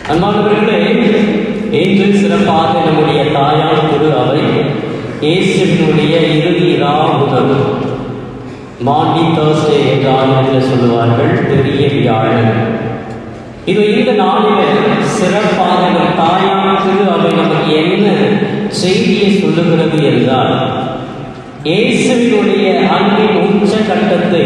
அன்பானவர்களே இன்று சிறப்பாக நம்முடைய தாயார் திரு அவை இயேசுவினுடைய இறுதி ரா உணவு மாண்டி தேர்ஸ்டே என்று ஆங்கிலத்தில் சொல்லுவார்கள் பெரிய வியாழன் இது இந்த நாளில் சிறப்பாக நம் தாயார் திரு அவை நமக்கு என்ன செய்தியை சொல்லுகிறது என்றால் இயேசுவினுடைய அன்பின் உச்ச கட்டத்தை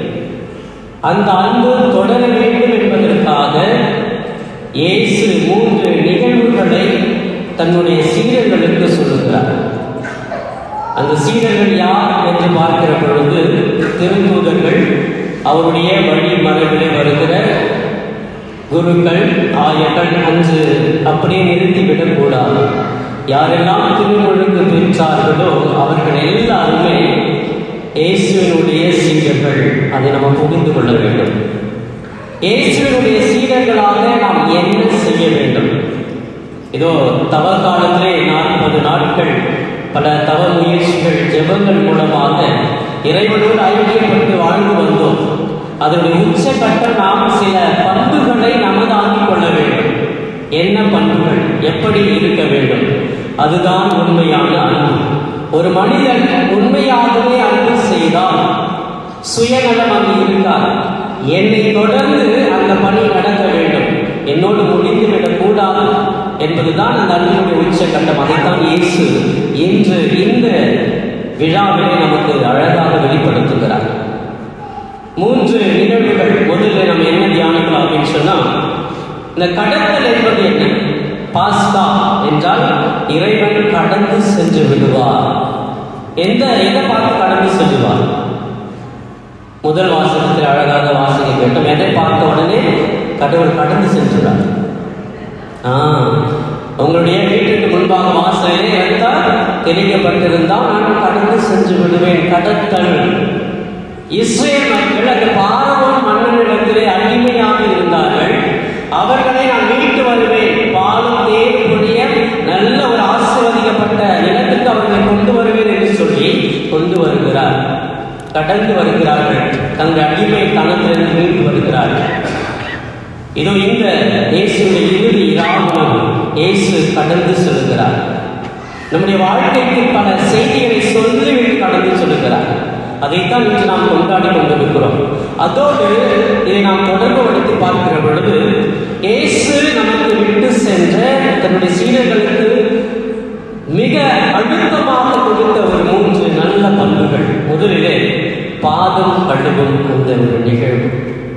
அந்த அன்பு தொடர வேண்டும் என்பதற்காக இயேசு மூன்று நிகழ்வுகளை தன்னுடைய சீடர்களுக்கு சொல்லுகிறார் அந்த சீடர்கள் யார் என்று பார்க்கிற பொழுது திருத்தூதர்கள் அவருடைய வழி மரபிலே வருகிற குருக்கள் ஆயர்கள் அன்று அப்படியே நிறுத்திவிடக் கூடாது யாரெல்லாம் திருமுழுக்கு பெற்றார்களோ அவர்கள் எல்லாருமே இயேசுவினுடைய சீடர்கள் அதை நம்ம புரிந்து கொள்ள வேண்டும் இயேசுவினுடைய சீடர்களாக நாம் என்ன செய்ய வேண்டும் இதோ தவ காலத்திலே நாற்பது நாட்கள் பல தவ முயற்சிகள் ஜெபங்கள் மூலமாக இறைவனோடு ஐக்கியப்பட்டு வாழ்ந்து வந்தோம் அதனுடைய உச்சகட்டம் நாம் சில பண்புகளை நமதாக்கிக் கொள்ள வேண்டும் என்ன பண்புகள் எப்படி இருக்க வேண்டும் அதுதான் உண்மையான அன்பு ஒரு மனிதன் உண்மையாகவே அன்பு செய்தால் சுயநலம் அங்கு இருக்காது என்னை தொடர்ந்து அந்த பணி நடக்க வேண்டும் என்னோடு முடிந்துவிடக் கூடாது என்பதுதான் அந்த அன்பினுடைய உச்சகட்டம் அதைத்தான் இயேசு இன்று இந்த விழாவிலே நமக்கு அழகாக வெளிப்படுத்துகிறார் மூன்று நிகழ்வுகள் முதல்ல நம்ம என்ன தியானிக்கலாம் அப்படின்னு சொன்னா இந்த கடத்தல் என்பது என்ன பாஸ்தா என்றால் இறைவன் கடந்து சென்று விடுவார் எந்த எதை பார்த்து கடந்து செல்லுவார் முதல் வாசகத்தில் அழகாக வாசிக்க கேட்டோம் எதை பார்த்த உடனே கடவுள் கடந்து சென்றுள்ளார் ஆ உங்களுடைய வீட்டுக்கு முன்பாக வாசலே இருந்தால் தெரிவிக்கப்பட்டிருந்தால் நான் கடந்து சென்று விடுவேன் கடத்தல் இஸ்ரேல் மக்கள் அந்த பாரவன் மன்னனிடத்திலே அடிமையாக இருந்தார்கள் அவர்களை நான் மீட்டு வருவேன் பாலும் தேவையுடைய நல்ல ஒரு ஆசீர்வதிக்கப்பட்ட நிலத்துக்கு அவர்களை கொண்டு வருவேன் என்று சொல்லி கொண்டு வருகிறார் கடந்து வருகிறார்கள் தங்கள் அடிமை தனத்திலிருந்து மீண்டு வருகிறார்கள் இதோ இந்த இயேசுடைய இறுதி இராமம் இயேசு கடந்து செல்கிறார் நம்முடைய வாழ்க்கைக்கு பல செய்திகளை சொல்லிவிட்டு கடந்து செல்கிறார் அதைத்தான் இன்று நாம் கொண்டாடி கொண்டிருக்கிறோம் அதோடு இதை நாம் தொடர்பு படுத்தி பார்க்கிற பொழுது இயேசு நமக்கு விட்டு சென்ற தன்னுடைய சீடர்களுக்கு மிக அழுத்தமாக கொடுத்த ஒரு மூன்று நல்ல பண்புகள் முதலிலே பாதம் கழுவும் அந்த ஒரு நிகழ்வு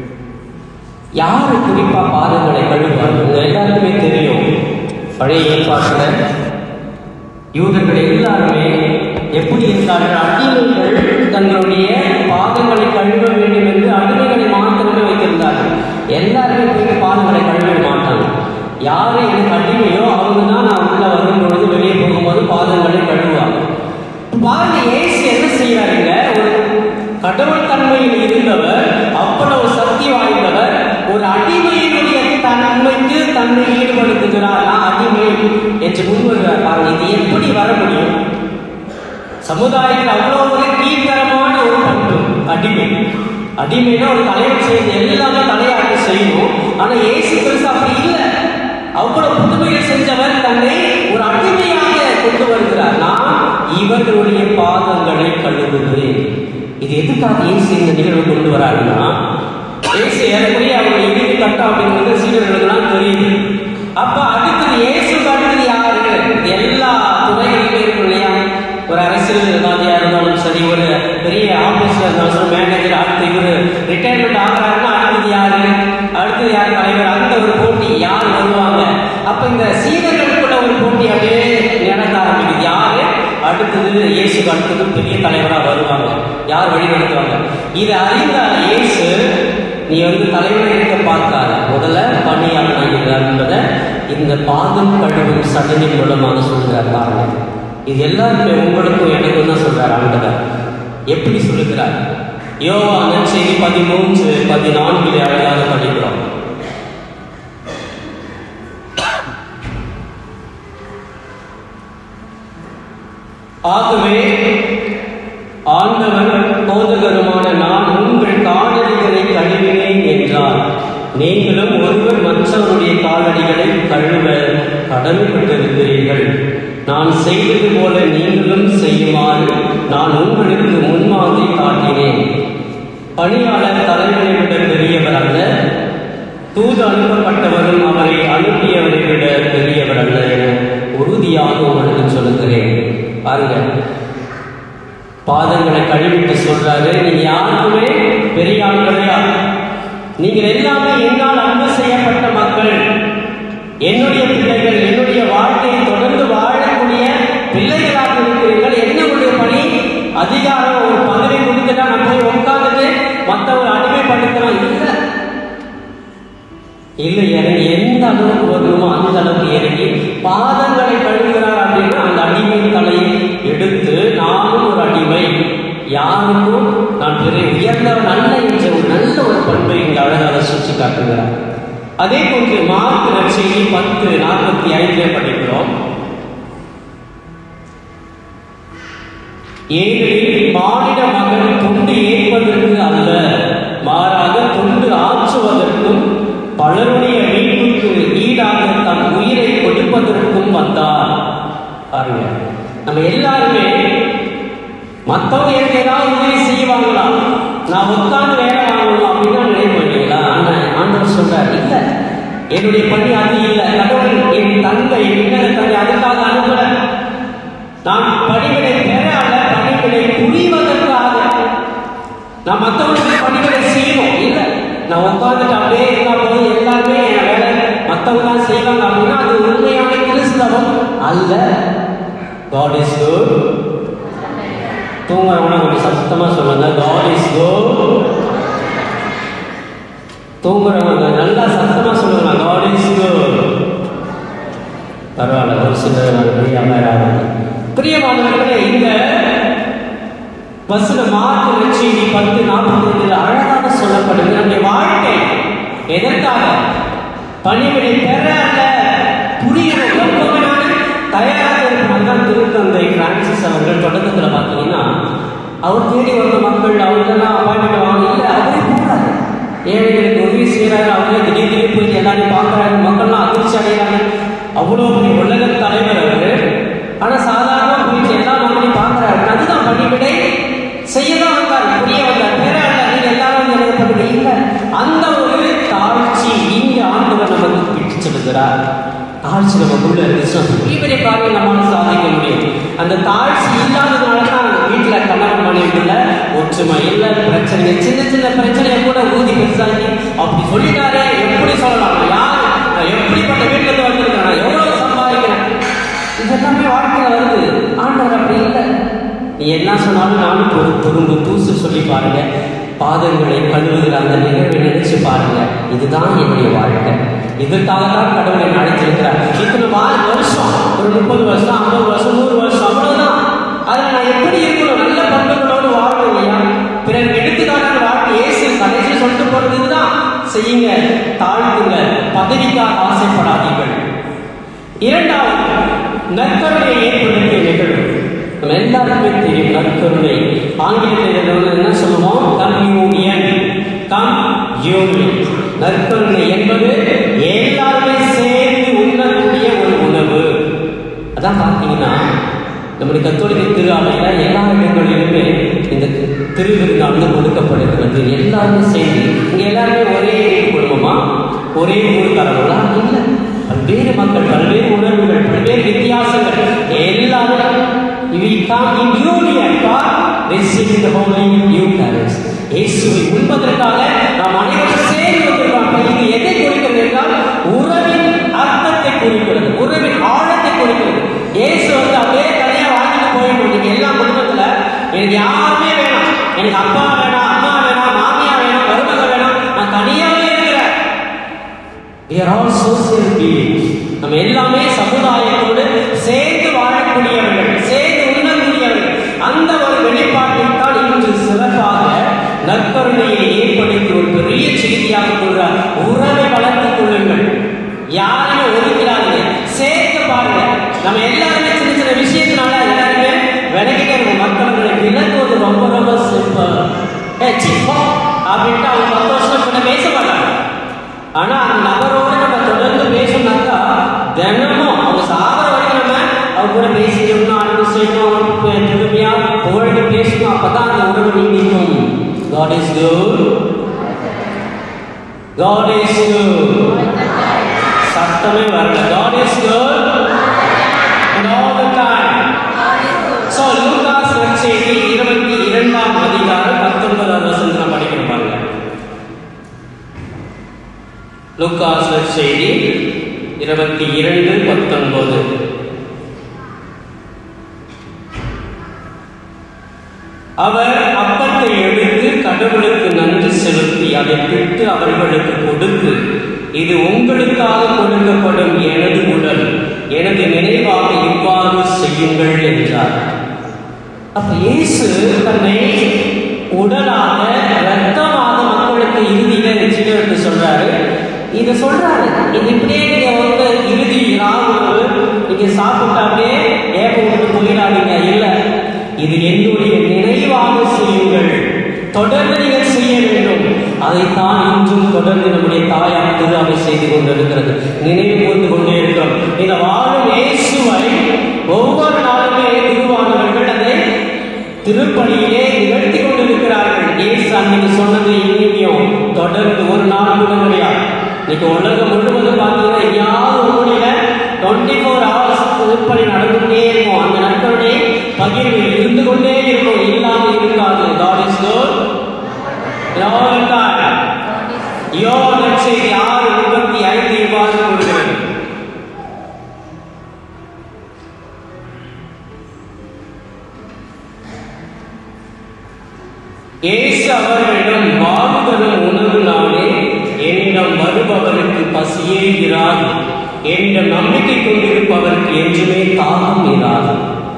யாரு குறிப்பா பாதங்களை கழுவார் உங்க எல்லாருக்குமே தெரியும் பழைய ஏற்பாட்டில் யூதர்கள் எல்லாருமே எப்படி இருந்தார்கள் அடிமைகள் தங்களுடைய பாதங்களை கழுவ வேண்டும் என்று அடிமைகளை மாத்திரமே வைத்திருந்தார்கள் எல்லாருமே போய் பாதங்களை கழுவ மாட்டாங்க யாரு எனக்கு அடிமையோ அவங்க தான் நான் உள்ள வரும் பொழுது வெளியே போகும்போது பாதங்களை கழுவாங்க பாருங்க ஏசு என்ன செய்யறாருங்க ஒரு கடவுள் தன்மையில் இருந்தவர் அவ்வளவு சக்தி வாய்ந்தவர் ஒரு அடிமையினுடைய தன்மைக்கு தன்னை ஈடுபடுத்துகிறார் நான் அடிமை என்று முன்வருகிறார் பாருங்க இது எப்படி வர முடியும் சமுதாயத்தில் அவ்வளோ ஒரு கீழ்த்தரமான ஒரு பண்பு அடிமை அடிமைனா ஒரு தலைவர் செய்து எல்லாமே தலையாட்டி செய்யணும் ஆனா ஏசு கிறிஸ்து அப்படி இல்லை அவ்வளவு புதுமைகள் செஞ்சவர் தன்னை ஒரு அடிமையாக கொண்டு வருகிறார் நான் இவர்களுடைய பாதங்களை கழுவுகிறேன் இது எதுக்காக இயேசு இந்த நிகழ்வு கொண்டு வராருன்னா இயேசு ஏறக்குறைய அவங்க இறுதி கட்டம் அப்படிங்கிறது சீடர்களுக்கெல்லாம் தெரியுது அப்ப அடுத்தது இயேசு அடுத்தது யாரு எல்லா துறைகளிலுமே இருக்கும் இல்லையா ஒரு அரசியல்வாதியா இருந்தாலும் சரி ஒரு பெரிய ஆபீஸ்ல இருந்தாலும் சரி மேனேஜர் அடுத்து இவரு ரிட்டையர்மெண்ட் ஆகிறாருன்னா அடுத்தது யாரு அடுத்தது யார் தலைவர் அந்த ஒரு போட்டி யார் வருவாங்க அப்ப இந்த சீடர்களுக்குள்ள ஒரு போட்டி அப்படியே நடத்த ஆரம்பிக்குது யாரு அடுத்தது இயேசுக்கு அடுத்தது பெரிய தலைவராக வருவாங்க யார் வழி நடத்துவாங்க இது அறிந்த இயேசு நீ வந்து தலைவரை இருக்க பார்க்காத முதல்ல பணியாளர் என்பதை இந்த பாதம் கழுவும் சடங்கின் மூலமாக சொல்கிறார் பாருங்க இது எல்லாருமே உங்களுக்கும் எனக்கும் தான் சொல்றார் ஆண்டவர் எப்படி சொல்லுகிறார் யோவா நற்செய்தி பதிமூன்று பதினான்கிலே அழகாக படிக்கிறோம் ஆகவே ஆண்டவர் போதகருமான நான் உங்கள் காணொலிகளை கழுவினேன் என்றார் நீங்களும் ஒருவர் மற்றவருடைய காலடிகளை கழுவ கடமைப்பட்டிருக்கிறீர்கள் நான் செய்தது போல நீங்களும் செய்யுமாறு நான் உங்களுக்கு முன்மாதிரி காட்டினேன் பணியாளர் தலைவரை விட பெரியவர் அல்ல தூது அனுப்பப்பட்டவரும் அவரை அனுப்பியவரை விட பெரியவர் அல்ல என உறுதியாக உங்களுக்கு சொல்லுகிறேன் பாருங்க பாதங்களை கழுவிட்டு சொல்றாரு நீங்க யாருக்குமே பெரிய ஆள் கிடையாது நீங்கள் எல்லாமே என்னால் அன்பு செய்யப்பட்ட மக்கள் என்னுடைய பிள்ளைகள் என்னுடைய வாழ்க்கையை தொடர்ந்து வாழக்கூடிய பிள்ளைகளாக இருக்கிறீர்கள் என்ன உடைய பணி அதிகாரம் ஒரு பதவி கொடுத்துட்டா நம்ம போய் உட்காந்துட்டு மற்றவர் அடிமைப்படுத்துறோம் இல்லை இல்லை இறங்கி எந்த அளவுக்கு வரணுமோ அந்த அளவுக்கு இறங்கி பாதங்களை கழுவுகிறார் அப்படின்னா அந்த அடிமை தலையை எடுத்து நானும் ஒரு அடிமை யாருக்கும் நான் பெரிய உயர்ந்தவன் அல்ல என்ற ஒரு நல்ல ஒரு பண்பை இங்கு அழகாக சுற்றி காட்டுகிறார் அதே போன்று மார்க் நற்செய்தி பத்து நாற்பத்தி ஐந்திலே படிக்கிறோம் ஏனெனில் மானிட மகன் தொண்டு ஏற்பதற்கு அல்ல மாறாக தொண்டு ஆற்றுவதற்கும் பலருடைய மீட்புக்கு ஈடாக தன் உயிரை கொடுப்பதற்கும் வந்தார் பாருங்க நம்ம எல்லாருமே மற்றவங்க எனக்கு ஏதாவது உதவி செய்வாங்களா நான் உட்கார்ந்து வேலை வாங்கணும் அப்படின்னு தான் நினைப்போம் இல்லைங்களா ஆனால் ஆண்டவர் சொல்றார் இல்லை என்னுடைய பணி அது இல்லை கடவுள் என் தந்தை விண்ணக தந்தை அதுக்காக அனுப்பல நான் பணிகளை பெற அல்ல பணிகளை புரிவதற்காக நான் மற்றவங்களுக்கு பணிகளை செய்யணும் இல்லை நான் உட்காந்துட்டு அப்படியே இருந்தா போதும் எல்லாருமே என் வேலை மற்றவங்க தான் செய்வாங்க அப்படின்னா அது உண்மையான கிறிஸ்தவம் அல்ல காட் இஸ் குட் தூங்குறவங்க கொஞ்சம் சத்தமா சொல்லுங்க காட் இஸ் குட் தூங்குறவங்க நல்லா சத்தமா சொல்லுங்க காட் இஸ் குட் பரவாயில்ல ஒரு சிலர் பெரிய அமராக பிரியமானவர்களே இந்த வசன மார்க் நற்செய்தி பத்து நாற்பத்தி ஐந்தில் அழகாக சொல்லப்படுது நம்முடைய வாழ்க்கை எதற்காக பணிவிடை பெற அல்ல புரியணும் எப்பவுமே நான் தயாராக இருக்கணும் தான் திருத்தந்தை பிரான்சிஸ் அவர்கள் தொடக்கத்தில் பார்த்தீங்கன்னா அவர் தேடி வந்த மக்கள் அவர்களெல்லாம் அப்பாயின்மெண்ட் வாங்க இல்லை அவரே போறாரு ஏழைகளுக்கு உதவி செய்கிறாரு அவரே திடீர் திடீர் போய் எல்லாரையும் பார்க்குறாரு மக்கள்லாம் அதிர்ச்சி அடைகிறாங்க அவ்வளோ பெரிய உலக தலைவர் அவர் ஆனால் சாதாரண போயிட்டு எல்லா மக்களையும் பார்க்குறாரு அதுதான் பணிவிடை செய்யதான் வந்தார் புரிய வந்தார் பேர நீங்க எல்லாரும் எனக்கு பண்ணுங்க இல்லை அந்த ஒரு தாழ்ச்சி இங்க ஆண்டவர் நமக்கு பிடிச்சு செலுத்துகிறார் தாழ்ச்சி நமக்குள்ள இருந்துச்சு பெரிய பெரிய காரியம் நம்மளால சாதிக்க முடியும் அந்த தாழ்ச்சி இல்லாததுனால தான் வீட்டில் கணவன் மனைவிக்குள்ள ஒற்றுமை இல்லை பிரச்சனை சின்ன சின்ன பிரச்சனையை கூட ஊதி பெருசாகி அப்படி சொல்லிட்டாரே எப்படி சொல்லலாம் நான் யார் நான் எப்படிப்பட்ட வீட்டுல இருந்து வந்திருக்கேன் நான் எவ்வளவு சம்பாதிக்கிறேன் இதெல்லாமே வாழ்க்கையில வருது ஆண்டவர் அப்படி இல்லை நீ என்ன சொன்னாலும் நானும் ஒரு துரும்பு தூசு சொல்லி பாருங்க பாதங்களை கழுவுகிற அந்த நிகழ்வை நினைச்சு பாருங்க இதுதான் என்னுடைய வாழ்க்கை இதற்காக தான் கடவுளை அழைச்சிருக்கிறார் இத்தனை வா வருஷம் ஒரு முப்பது வருஷம் ஐம்பது வருஷம் நூறு வருஷம் அவ்வளவுதான் அதில் நான் எப்படி இருக்கணும் நல்ல பண்புகளோடு வாழணும் இல்லையா பிறர் எடுத்துக்காட்டான வாழ்க்கை ஏசு கடைசி சொல்லிட்டு போறது இதுதான் செய்யுங்க தாழ்த்துங்க பதவிக்காக ஆசைப்படாதீர்கள் இரண்டாவது நற்கருணையை ஏற்படுத்திய நிகழ்வு நம்ம எல்லாருக்குமே தெரியும் நற்கருணை ஆங்கிலத்தில் வந்து என்ன சொல்லுவோம் கம் யூனியன் கம் யூனியன் நற்கருணை என்பது எல்லாருமே சேர்ந்து உண்ணக்கூடிய ஒரு உணவு அதான் பார்த்தீங்கன்னா நம்முடைய கத்தோலிக்க திரு அவையில் எல்லா இடங்களிலுமே இந்த திருவிருந்தானது கொடுக்கப்படுகிறது எல்லாருமே சேர்ந்து இங்க எல்லாருமே ஒரே வீட்டு குடும்பமா ஒரே ஊருக்காரங்களா இல்லை பல்வேறு மக்கள் பல்வேறு உணர்வுகள் பல்வேறு வித்தியாசங்கள் எல்லாரும் we come in union for receiving the holy Eucharist. இயேசுவை உண்பதற்காக நாம் அனைவரும் சேர்ந்து வந்திருக்கோம் இது எதை குறிக்கிறது என்றால் உறவின் அர்த்தத்தை குறிக்கிறது உறவின் ஆழத்தை குறிக்கிறது இயேசு வந்து அப்படியே தனியா வாழ்ந்துட்டு போயிடும் நீங்க எல்லா குடும்பத்துல எனக்கு யாருமே வேணாம் எனக்கு அப்பா வேணாம் அம்மா வேணாம் மாமியா வேணாம் மருமக வேணாம் நான் தனியாவே இருக்கிறேன் we are all social beings நம்ம எல்லாமே சமுதாயத்தோடு சேர்ந்து வாழக்கூடியவர்கள் சேர்ந்து உண்ணக்கூடியவர்கள் அந்த ஒரு வெளிப்பாட்டில் தான் இன்று சிறப்பாக நற்கருணையை ஏற்படுத்தி ஒரு பெரிய செய்தியாக கொள்றார் உறவை வளர்த்துக் கொள்ளுங்கள் யாருமே ஒதுக்கிறாங்க சேர்த்து பாருங்க நம்ம எல்லாருமே சின்ன சின்ன விஷயத்தினால எல்லாருமே விலகிட்டே இருக்கும் மற்றவர்களை விலகுவது ரொம்ப ரொம்ப சிம்பிள் ஏ சிப்பா அப்படின்ட்டு அவங்க பத்து வருஷம் கூட பேச மாட்டாங்க ஆனா அந்த நபரோடு நம்ம தொடர்ந்து பேசணும்னாக்கா தினமும் அவங்க சாகிற வரைக்கும் நம்ம அவங்க கூட பேசிக்கணும் அன்பு செய்யணும் பெருமையா புகழ்ந்து பேசணும் அப்பதான் அந்த உறவு நீடிக்கும் God is good. God is good. சத்தமே வரல God is good. And all the time. So, Lucas நற்செய்தி இருபத்தி இரண்டாம் அதிகாரம் பத்தொன்பதாவது வசனத்தை நம்ம படிக்கணும் பாருங்க லூகாஸ் நற்செய்தி இருபத்தி இரண்டு பத்தொன்பது அவர் அப்பத்தை எடுத்து கடவுளுக்கு நன்றி செலுத்தி அதை பிட்டு அவர்களுக்கு கொடுத்து இது உங்களுக்காக கொடுக்கப்படும் எனது உடல் எனது நினைவாக இவ்வாறு செய்யுங்கள் என்றார் அப்ப இயேசு தன்னை உடலாக ரத்தமாக மக்களுக்கு இறுதியில வச்சுட்டு சொல்றாரு இதை சொல்றாரு இது இப்படியே நீங்க வந்து இறுதி ராவு நீங்க சாப்பிட்டா அப்படியே ஏப்ப விட்டு போயிடாதீங்க இல்லை இது என்னுடைய நினைவாக செய்யுங்கள் தொடர்ந்து நீங்கள் செய்ய வேண்டும் அதைத்தான் இன்றும் தொடர்ந்து நம்முடைய தாயார் திரு அவை செய்து கொண்டிருக்கிறது நினைவு கூர்ந்து கொண்டே இருக்கிறோம் இந்த வாழும் இயேசுவை ஒவ்வொரு நாளுமே குருவானவர்கள் அதை திருப்பணியிலே நிகழ்த்தி கொண்டிருக்கிறார்கள் இயேசு அன்னைக்கு சொன்னது இன்னைக்கும் தொடர்ந்து ஒரு நாள் கூட கிடையாது இன்னைக்கு உலகம் முழுவதும் பார்த்தீங்கன்னா எங்கேயாவது ஒரு மொழியில டுவெண்ட்டி ஃபோர் ஹவர்ஸ் திருப்பணி நடந்துகிட்டே இருக்கும் அந்த நாட்களுடைய பகிர்வு இருந்து கொண்டே இருக்கும் இல்லாம இருக்காது God is good all the time. யோவான் நற்செய்தி ஆறு முப்பத்தி ஐந்து இவ்வாறு கூறுகிறது இயேசு அவர்களிடம் வாழ்வதும் உணவு நாளே என்னிடம் வருபவருக்கு பசியே இராது என்ற நம்பிக்கை கொண்டிருப்பவருக்கு என்றுமே தாகம் இராது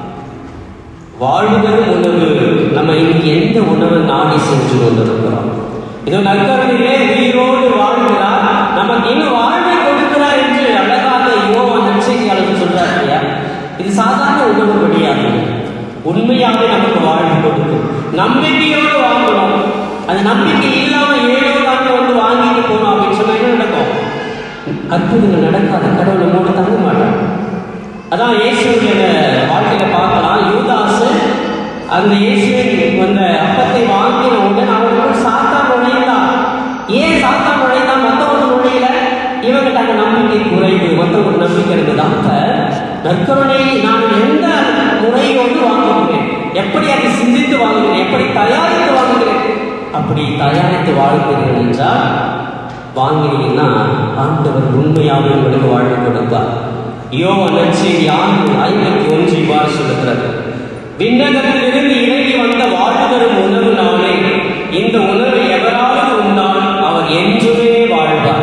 வாழ்வதும் உணவு நம்ம இன்னைக்கு எந்த உணவு நாடி சென்று கொண்டிருக்கிறோம் இது நற்கருணையிலே உயிரோடு வாழ்கிறார் நமக்கு இன்னும் வாழ்வை கொடுக்கிறார் என்று அழகாக யோவான் நற்செய்தியாளர் சொல்றார் இல்லையா இது சாதாரண உணவு கிடையாது உண்மையாகவே நமக்கு வாழ்வு கொடுக்கும் நம்பிக்கையோடு வாங்கணும் அந்த நம்பிக்கை இல்லாம ஏழோ தாங்க வந்து வாங்கிட்டு போகணும் அப்படின்னு சொன்னா என்ன நடக்கும் அற்புதங்கள் நடக்காத கடவுளை மூட தங்க மாட்டான் அதான் இயேசுடைய வாழ்க்கையில பார்க்கலாம் யூதாசு அந்த இயேசுவின் அந்த அப்பத்தை வாங்கின உடனே அவனுக்கு சாத்தா நுழைந்தான் ஏன் சாத்தா நுழைந்தான் மற்றவங்க நுழையில இவங்கிட்ட அந்த நம்பிக்கை குறைவு மற்றவங்க நம்பிக்கை இருந்தது அப்ப நற்கருணை நான் எந்த முறையோடு வாங்குகிறேன் எப்படி அதை சிந்தித்து வாங்குகிறேன் எப்படி தயாரித்து வாங்குகிறேன் அப்படி தயாரித்து வாழ்கிறீர்கள் என்றால் வாங்கினீங்கன்னா ஆண்டவர் உண்மையாக உங்களுக்கு வாழ்வு கொடுப்பார் யோவான் நற்செய்தி ஆண்டு ஐம்பத்தி ஒன்று இவ்வாறு சொல்லுகிறது விண்ணகத்திலிருந்து இறங்கி வந்த வாழ்வு தரும் உணவு நாளே இந்த உணவை எவராவது உண்டால் அவர் என்றுமே வாழ்வார்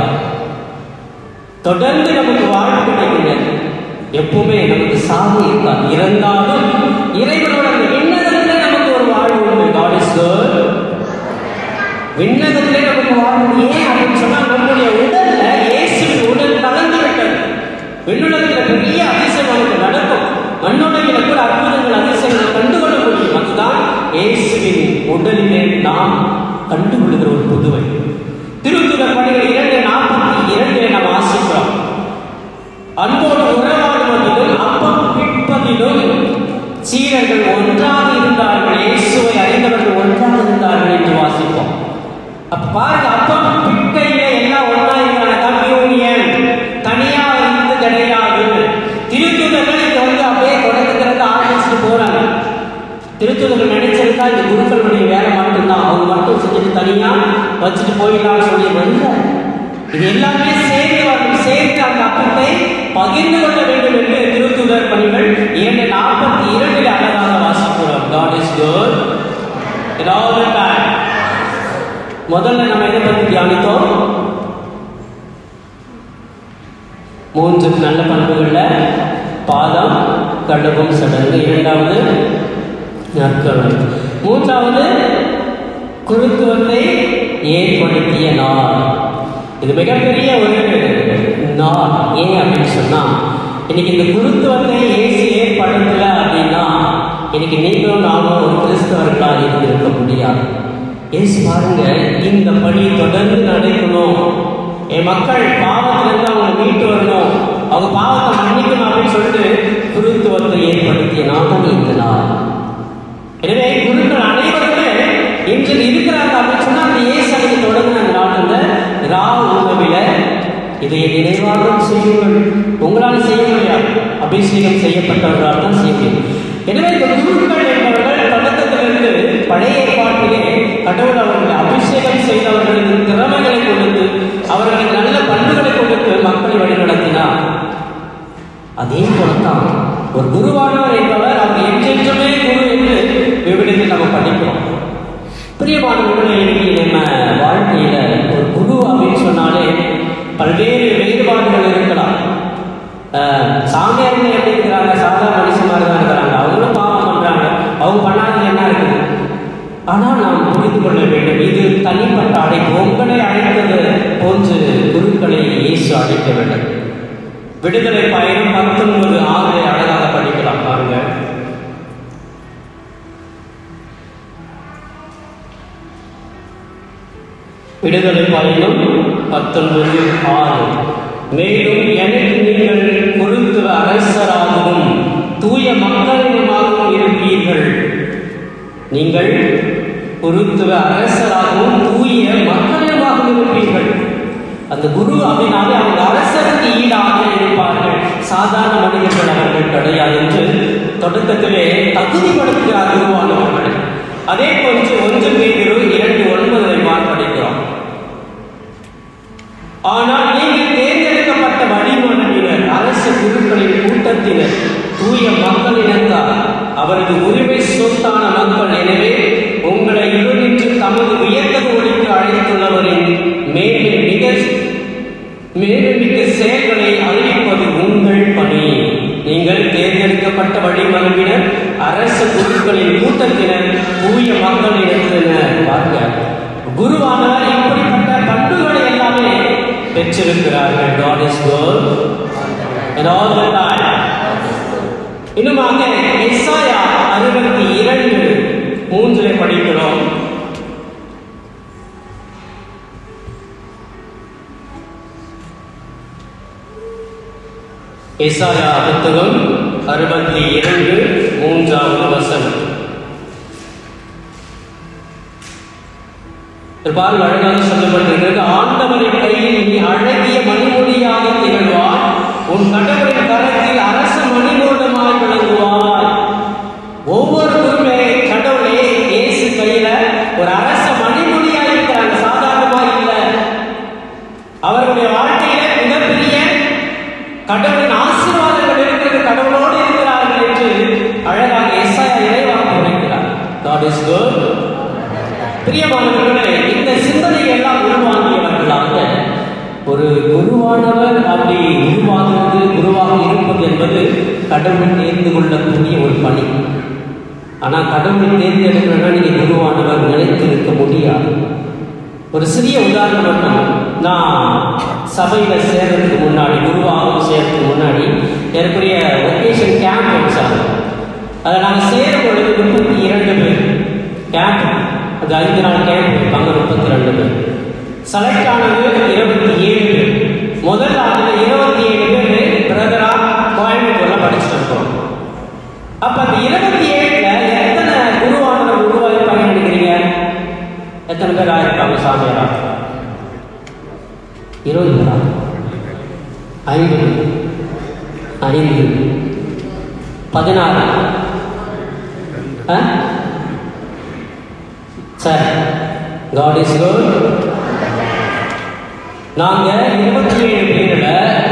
தொடர்ந்து நமக்கு வாழ்வு கிடைக்குங்க எப்பவுமே நமக்கு சாவு இருக்காது இறந்தாலும் இறைவனோட அந்த விண்ணகத்திலே நமக்கு ஒரு வாழ்வு உண்டு God is good. விண்ணகத்திலே நமக்கு வாழ்வு ஏன் அப்படின்னு சொன்னா நம்முடைய உடல்ல இயேசுவின் உடல் கலந்து விட்டது விண்ணுலகத்தில் பெரிய அதிசயம் நமக்கு நடக்கும் மண்ணுலகில கூட அற்புதங்கள் அதிசயங்களை கண்டுகொள்ள முடியும் அதுதான் இயேசுவின் உடலிலே நாம் கண்டுகொள்கிற ஒரு புதுவை திருத்துதர் பணிகள் இரண்டு நாற்பத்தி இரண்டிலே நாம் வாசிக்கிறோம் அன்போடு உறவாடுவதிலும் அப்பம் பிற்பதிலும் சீரர்கள் ஒன்றாக இருந்தார்கள் இயேசுவை அறிந்தவர்கள் ஒன்றாக இருந்தார்கள் என்று வாசிப்போம் அப்ப பாருங்க அப்பம் பிட்கையில எல்லாம் ஒன்றா இருக்கிறாங்க கம்யூனியன் தனியா இருந்து கிடையாது திருத்துதர்கள் இங்க வந்து அப்படியே தொடக்கத்திலிருந்து ஆரம்பிச்சுட்டு போறாங்க திருத்துதர்கள் நினைச்சிருந்தா இந்த குருக்களுடைய வேலை மட்டும்தான் அவங்க மட்டும் செஞ்சுட்டு தனியா வச்சுட்டு போயிடலாம்னு சொல்லி வரல இது எல்லாமே சேர்ந்து வரணும் சேர்ந்து அந்த அப்பத்தை பகிர்ந்து கொள்ள வேண்டும் என்று திருத்துதர் பணிகள் இரண்டு நாற்பத்தி இரண்டில் அழகாக வாசிக்கிறோம் God is good in all the time. முதல்ல நம்ம எதை பற்றி தியானித்தோம் மூன்று நல்ல பண்புகள்ல பாதம் கடுகும் சடங்கு இரண்டாவது நற்கருணை மூன்றாவது குருத்துவத்தை ஏற்படுத்திய நாள் இது மிகப்பெரிய ஒரு நாள் ஏன் அப்படின்னு சொன்னா இன்னைக்கு இந்த குருத்துவத்தை ஏசி ஏற்படுத்தல அப்படின்னா இன்னைக்கு நீங்களும் நானும் ஒரு கிறிஸ்தவர்களா இருந்து இருக்க முடியாது ஏசு பாருங்க இந்த பணி தொடர்ந்து நடக்கணும் என் மக்கள் பாவத்திலிருந்து அவங்க மீட்டு வரணும் அவங்க பாவத்தை மன்னிக்கணும் அப்படின்னு சொல்லிட்டு குருத்துவத்தை ஏற்படுத்திய நாள் தான் இந்த நாள் எனவே குருக்கள் அனைவருமே இன்று இருக்கிறாங்க அப்படின்னு சொன்னா அந்த இயேசு அன்னைக்கு தொடங்கின அந்த நாட்டில் ரா உணவில இதை நினைவாக செய்யுங்கள் உங்களால் செய்ய முடியாது அபிஷேகம் செய்யப்பட்டவர்களால் தான் செய்ய முடியும் எனவே இந்த குருக்கள் என்பவர்கள் தொடக்கத்திலிருந்து பழைய ஏற்பாட்டிலே கடவுள் அவர்களை அபிஷேகம் செய்தவர்களுக்கு திறமைகளை கொடுத்து அவர்களுக்கு நல்ல பண்புகளை கொடுத்து மக்களை வழிநடத்தினார் அதே போலத்தான் ஒரு குருவானவர் என்பவர் அவர் என்றென்றுமே குரு என்று விவிடத்தில் நம்ம படிக்கிறோம் பிரியமானவர்களே இன்னைக்கு நம்ம வாழ்க்கையில ஒரு குரு அப்படின்னு சொன்னாலே பல்வேறு வேறுபாடுகள் இருக்கலாம் அஹ், சாமியார்கள் எப்படி இருக்கிறாங்க சாதாரண மனுஷன் மாதிரி தான் இருக்கிறாங்க அவங்களும் பாவம் பண்றாங்க அவங்க பண்ணாதது என்ன இருக்குது ஆனால் நாம் புரிந்து கொள்ள வேண்டும் இது தனிப்பட்ட அழைப்பு உங்களை அழைத்தது போன்று குருக்களை இயேசு அழைக்க வேண்டும் விடுதலை பயணம் பத்தொன்பது ஆறு அழகாக படிக்கலாம் பாருங்க விடுதலை பயணம் பத்தொன்பது ஆறு மேலும் எனக்கு நீங்கள் பொருத்துவ அரசராகவும் தூய மக்களிடமாகவும் இருப்பீர்கள் நீங்கள் பொருத்துவ அரசராகவும் தூய மக்களிடமாகவும் இருப்பீர்கள் அந்த குரு அப்படின்னாலே அவங்க அரசருக்கு ஈடாக இருப்பார்கள் சாதாரண மனிதர்கள் அவர்கள் கிடையாது என்று தொடக்கத்திலே தகுதிப்படுத்துகிறார் குருவானவர்கள் அதே போன்று ஒன்று பேரு இரண்டு ஒன்பதை படிக்கிறோம் ஆனால் நீங்கள் தேர்ந்தெடுக்கப்பட்ட வழிமரபினர் அரசு குருக்களின் கூட்டத்தினர் தூய மக்களினத்தார் அவரது உரிமை சொத்தான மக்கள் எனவே உங்களை இருநின்று தமது வியத்தகு ஒளிக்கு அழைத்துள்ளவரின் மேன்மை மிக மேலுமிக்க செயல்களை அறிவிப்பது உங்கள் பணி நீங்கள் தேர்ந்தெடுக்கப்பட்ட வழிமரபினர் அரச குருக்களின் கூட்டத்தினர் தூய மக்களிடத்தினர் பாருங்க குருவானவர் இப்படிப்பட்ட பண்புகளை எல்லாமே பெற்றிருக்கிறார்கள் God is good and all the time இன்னுமாக எஸ்ஐயா அறுபத்தி இரண்டு மூன்றிலே படிக்கிறோம் எஸ்ஐயா புத்தகம் அறுபத்தி இரண்டு மூன்றாவது வசனம் பாருங்கள் அழகாக சொல்லப்பட்டிருக்கிறது ஆண்டவரின் கையில் நீ அழகிய மணிமொழியாக திகழ்வாய் உன் கடவுளின் கரத்தில் அரச மணிமூலமாய் விளங்குவாய் ஒவ்வொருவருமே கடவுளே இயேசு கையில ஒரு அரச மணிமொழியா இருக்கிறாங்க சாதாரணமா இல்ல அவர்களுடைய வாழ்க்கையில மிகப்பெரிய கடவுளின் ஆசீர்வாதங்கள் இருக்கிறது கடவுளோடு இருக்கிறார்கள் என்று அழகாக எஸ்ஐயா இறைவாக்கு உரைக்கிறார் God is good பிரியமானவர்களே இந்த சிந்தனையை எல்லாம் உருவாக்கியவர்களாக ஒரு குருவானவர் அப்படி உருவாகிறது குருவாக இருப்பது என்பது கடவுள் தேர்ந்து கொள்ளக்கூடிய ஒரு பணி ஆனால் கடவுள் தேர்ந்தெடுக்கணும்னா நீங்கள் குருவானவர் நிலைத்து இருக்க முடியாது ஒரு சிறிய உதாரணம் மட்டும் நான் சபையில் சேர்றதுக்கு முன்னாடி குருவாக சேர்றதுக்கு முன்னாடி எனக்குரிய ஒகேஷன் கேம்ப் வச்சாங்க அதை நாங்கள் சேரும் பொழுது முப்பத்தி இரண்டு பேர் கேம்ப் அது ஐந்து நாள் கேம்ப் வைப்பாங்க முப்பத்தி ரெண்டு பேர் செலக்ட் ஆனது இருபத்தி ஏழு பேர் முதல் ஆண்டில் இருபத்தி ஏழு பேர் பிரதரா கோயம்புத்தூர்ல படிச்சுட்டு இருக்கோம் அப்ப அந்த இருபத்தி ஏழுல எத்தனை குருவானவர் உருவாயிருப்பாங்க நினைக்கிறீங்க எத்தனை பேர் ஆயிருப்பாங்க சாமியாரா இருபது பேரா ஐந்து ஐந்து பதினாறு ஆ சார் காட் இஸ் குட் நாங்க இருபத்தி ஏழு பேர்ல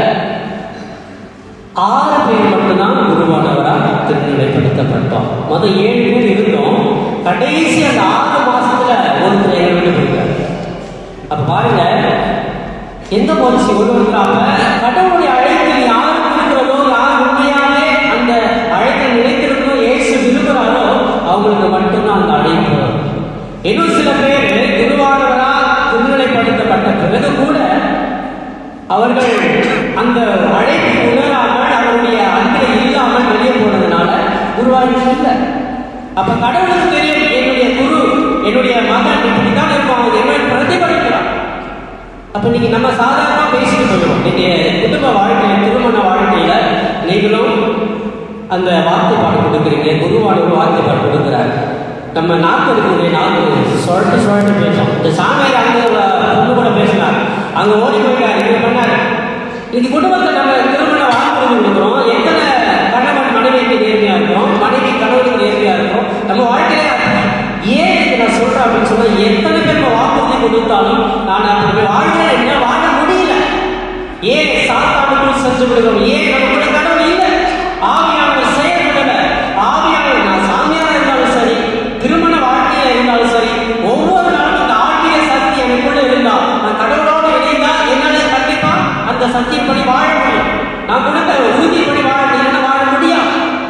ஆறு பேர் மட்டும்தான் குருவானவரா திருநிலைப்படுத்தப்பட்டோம் மொதல் ஏழு பேர் இருந்தோம் கடைசி அந்த ஆறு மாசத்துல ஒருத்தர் எங்க விட்டு போயிருக்காரு அப்ப பாருங்க எந்த போச்சு ஒருவருக்காக கடவுளுடைய அழைப்பில் யாருக்கு இருக்கிறதோ யார் உண்மையாவே அந்த அழைப்பை நிலைத்திருக்கணும் ஏசு விரும்புகிறாரோ அவங்களுக்கு மட்டும்தான் அந்த அழைப்பு இன்னும் சில பேர் குருவானவரா திருநிலைப்படுத்தப்பட்ட பிறகு கூட அவர்கள் அந்த அழைப்பு உணராமல் அவருடைய அன்பில் இல்லாமல் வெளியே போனதுனால குருவாயூர் இல்லை அப்ப கடவுளுக்கு தெரியும் என்னுடைய குரு என்னுடைய மகன் இப்படித்தான் இருப்பான் அவங்க என்ன பிரதிபலிக்கிறான் அப்ப அப்போ நீங்கள் நம்ம சாதாரணமாக பேசிட்டு போயிடுவோம் நீங்கள் குடும்ப வாழ்க்கையில் திருமண வாழ்க்கையில் நீங்களும் அந்த வார்த்தைப்பாடு கொடுக்குறீங்க குருவானவர் வார்த்தைப்பாடு கொடுக்குறாரு நம்ம நாக்கு இருக்கக்கூடிய நாக்கு சுழட்டு சுழட்டு பேசும் இந்த சாமியார் அங்கே பொண்ணு கூட பேசினார் அங்கே ஓடி போயிட்டார் இங்கே பண்ணார் இன்னைக்கு குடும்பத்தை நம்ம திருமண வாக்குறுதி கொடுக்குறோம் எத்தனை கணவன் மனைவிக்கு நேர்மையாக இருக்கிறோம் மனைவி கணவனுக்கு நேர்மையாக இருக்கிறோம் நம்ம வாழ்க்கையில ஏன் இதை நான் சொல்றேன் அப்படின்னு சொன்னா எத்தனை பேர் நம்ம வாக்குறுதி கொடுத்தாலும் நான் அப்படி வாழ்க்கை என்ன வாழ முடியல ஏன் சாத்தானுக்குள் சென்று விடுகிறோம் ஏன் நமக்குள்ள கடவுள் இல்லை ஆவியானவர் செயல்படல ஆவியானவர் நான் சாமியாரா இருந்தாலும் சரி திருமண வாழ்க்கையில இருந்தாலும் சரி ஒவ்வொரு நாளும் இந்த ஆன்மீக சக்தி எனக்குள்ள இருந்தா நான் கடவுளோடு இணைந்தா என்னால கண்டிப்பா அந்த சத்தியப்படி வாழ முடியும் நான் கொடுத்த உறுதிப்படி வாழ இல்லைன்னா வாழ முடியாது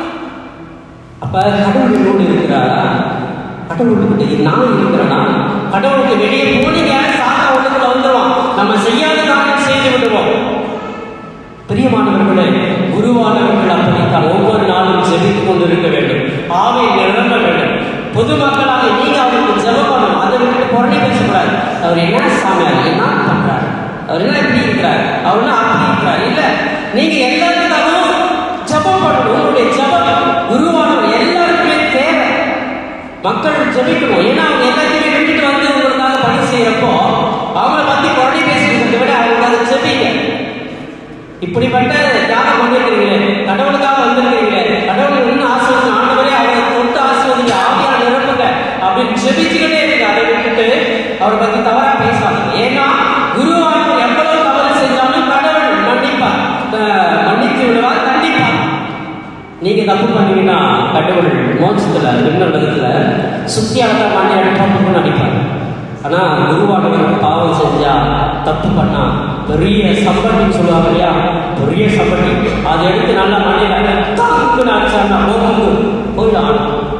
அப்ப கடவுள் என்னோடு இருக்கிறாரா கடவுளுக்கு நான் இருக்கிறேனா கடவுளுக்கு வெளியே போனீங்க சாத்தா ஒண்ணுக்குள்ள வந்துருவான் நம்ம செய்யாத காரியம் செய்து விடுவோம் பிரியமானவர்களே குருவானவர்கள் அப்படித்தான் ஒவ்வொரு நாளும் ஜெபித்து கொண்டிருக்க வேண்டும் ஆவை நிரம்ப வேண்டும் பொதுமக்களாக நீங்க அவருக்கு ஜெபம் பண்ணணும் அதை விட்டுட்டு புரணி பேசக்கூடாது அவர் என்ன சாமியார் என்ன பண்றாரு அவர் என்ன இப்படி இருக்கிறார் அவர் என்ன அப்படி இருக்கிறார் இல்ல நீங்க எல்லாத்துக்காகவும் ஜெபம் பண்ணணும் உங்களுடைய ஜெபம் குருவானவர் எல்லாருக்குமே தேவை மக்கள் ஜெபிக்கணும் ஏன்னா அவங்க எல்லாத்தையுமே விட்டுட்டு வந்து உங்களுக்காக பணி செய்யறப்போ அவங்கள பத்தி புரணி பேசுறதை விட அவங்களுக்காக ஜெபிங்க இப்படிப்பட்ட தியாகம் வந்திருக்கிறீங்களே கடவுளுக்காக வந்திருக்கிறீங்களே கடவுள் இன்னும் ஆசிர்வதி ஆண்டவரே அவரை தொட்டு ஆசிர்வதிங்க ஆவியா நிரப்புங்க அப்படின்னு ஜெபிச்சுக்கிட்டே இருக்கு அதை விட்டுட்டு அவரை பத்தி தவறா பேசாதீங்க ஏன்னா குருவானவர் எவ்வளவு தவறு செஞ்சாலும் கடவுள் மன்னிப்பார் அஹ் மன்னித்து விடுவார் கண்டிப்பார் நீங்க தப்பு பண்ணீங்கன்னா கடவுள் மோட்சத்துல விண்ணுலகத்துல சுத்தி அளக்க மாட்டே அனுப்பாமல் நடிப்பார் ஆனா குருவானவர் பாவம் செஞ்சா தப்பு பண்ணா பெரிய சம்பட்டின்னு சொல்லுவாங்க இல்லையா பெரிய சம்பட்டி அதை எடுத்து நல்லா மண்ணில தாக்குன்னு அடிச்சாருன்னா போகும்போது போயிடும்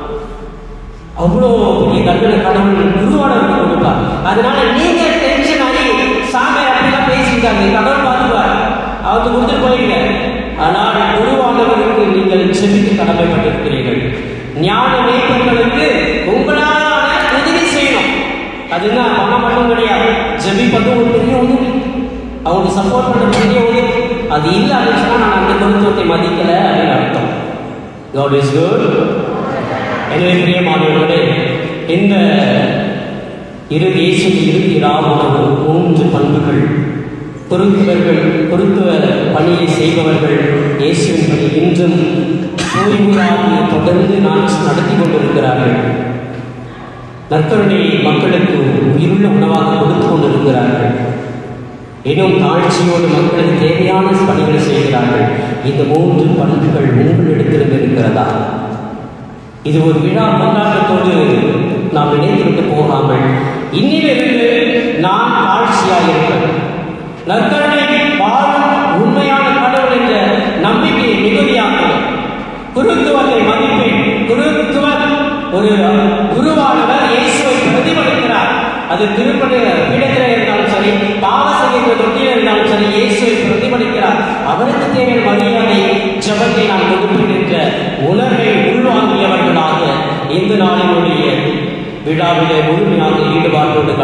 அவ்வளோ பெரிய தண்டனை கடவுள் குருவானவருக்கு கொடுப்பார் அதனால நீங்க டென்ஷன் ஆகி சாமி அப்படிலாம் பேசிட்டாங்க கடவுள் பார்த்துப்பார் அவருக்கு கொடுத்துட்டு போயிடுங்க ஆனால் குருவானவருக்கு நீங்கள் செபித்து கடமைப்பட்டிருக்கிறீர்கள் ஞான மேய்ப்பர்களுக்கு உங்களாலான உதவி செய்யணும் அது என்ன பணம் மட்டும் கிடையாது ஜெபிப்பது ஒரு பெரிய உதவி அவங்களுக்கு சப்போர்ட் பண்ணுறது பெரிய உதவி அது இல்லை அப்படின்னு சொன்னா நான் அந்த குருத்துவத்தை மதிக்கல அப்படின்னு அர்த்தம் காட் இஸ் குட் எனவே பிரியமானவர்களே இந்த இரு இயேசு இறுதி ராவுணவு மூன்று பண்புகள் பொருத்துவர்கள் பொருத்துவ பணியை செய்பவர்கள் இயேசுவின் பணி இன்றும் ஓய்வுறாக தொடர்ந்து நான் நடத்தி கொண்டிருக்கிறார்கள் நற்கருணை மக்களுக்கு உயிருள்ள உணவாக கொடுத்து கொண்டிருக்கிறார்கள் இன்னும் தாழ்ச்சியோடு மக்களுக்கு தேவையான பணிகளை செய்கிறார்கள் இந்த மூன்று பண்புகள் உங்களிடத்திலிருந்து இருக்கிறதா இது ஒரு விழா கொண்டாட்டத்தோடு நாம் இணைந்துவிட்டு போகாமல் இன்னிலிருந்து நான் ஆட்சியாக இருப்பேன் நற்கருணை வாழும் உண்மையான கடவுள் என்ற நம்பிக்கையை மிகுதியாக்குவேன் குருத்துவத்தை மதிப்பேன் குருத்துவம் ஒரு குருவானவர் இயேசுவை பிரதிபலிக்கிறார் அது திருப்பதி பீடத்தில் இருந்தாலும் சரி பாவ செய்கின்ற தொட்டியில் இருந்தாலும் சரி இயேசுவை பிரதிபலிக்கிறார் அவருக்கு தேவையான மரியாதை ஜபத்தை நாம் கொடுப்பேன் என்ற உணர்வை உள்வாங்கியவர்களாக இந்த நாளினுடைய விழாவிலே முழுமையாக ஈடுபாட்டோடு